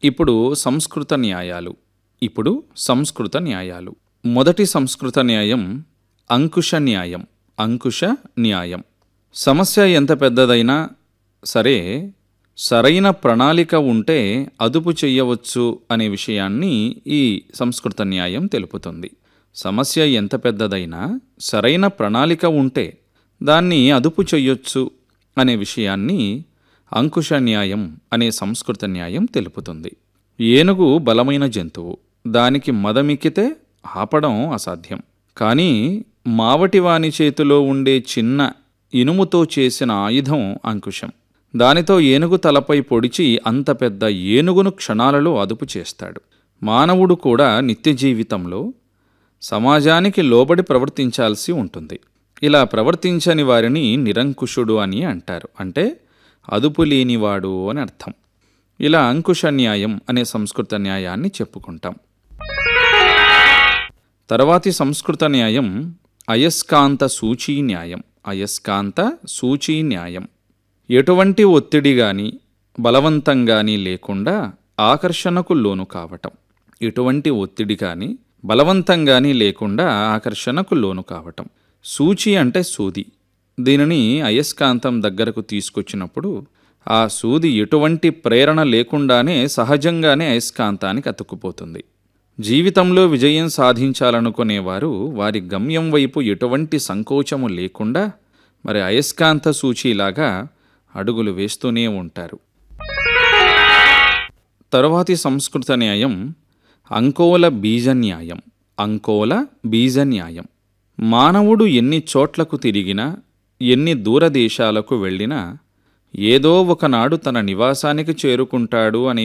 ఇప్పుడు సంస్కృత న్యాయాలు ఇప్పుడు సంస్కృత న్యాయాలు మొదటి సంస్కృత న్యాయం అంకుశ న్యాయం అంకుశ న్యాయం సమస్య ఎంత పెద్దదైనా సరే సరైన ప్రణాళిక ఉంటే అదుపు చెయ్యవచ్చు అనే విషయాన్ని ఈ సంస్కృత న్యాయం తెలుపుతుంది సమస్య ఎంత పెద్దదైనా సరైన ప్రణాళిక ఉంటే దాన్ని అదుపు చెయ్యొచ్చు అనే విషయాన్ని అంకుశ న్యాయం అనే సంస్కృత న్యాయం తెలుపుతుంది ఏనుగు బలమైన జంతువు దానికి మదమిక్కితే ఆపడం అసాధ్యం కానీ మావటివాని చేతిలో ఉండే చిన్న ఇనుముతో చేసిన ఆయుధం అంకుశం దానితో ఏనుగు తలపై పొడిచి అంత పెద్ద ఏనుగును క్షణాలలో అదుపు చేస్తాడు మానవుడు కూడా నిత్య జీవితంలో సమాజానికి లోబడి ప్రవర్తించాల్సి ఉంటుంది ఇలా ప్రవర్తించని వారిని నిరంకుశుడు అని అంటారు అంటే అదుపు లేనివాడు అని అర్థం ఇలా అంకుశ న్యాయం అనే సంస్కృత న్యాయాన్ని చెప్పుకుంటాం తర్వాతి సంస్కృత న్యాయం అయస్కాంత సూచీ న్యాయం అయస్కాంత సూచీ న్యాయం ఎటువంటి ఒత్తిడి గాని బలవంతం గాని లేకుండా ఆకర్షణకు లోను కావటం ఎటువంటి ఒత్తిడి కానీ బలవంతం గాని లేకుండా ఆకర్షణకు లోను కావటం సూచి అంటే సూది దీనిని అయస్కాంతం దగ్గరకు తీసుకొచ్చినప్పుడు ఆ సూది ఎటువంటి ప్రేరణ లేకుండానే సహజంగానే అయస్కాంతానికి అతుక్కుపోతుంది జీవితంలో విజయం సాధించాలనుకునేవారు వారి గమ్యం వైపు ఎటువంటి సంకోచము లేకుండా మరి అయస్కాంత సూచీలాగా అడుగులు వేస్తూనే ఉంటారు తరువాతి సంస్కృత న్యాయం అంకోల బీజ న్యాయం అంకోల బీజ న్యాయం మానవుడు ఎన్ని చోట్లకు తిరిగినా ఎన్ని దూరదేశాలకు వెళ్ళినా ఏదో ఒకనాడు తన నివాసానికి చేరుకుంటాడు అనే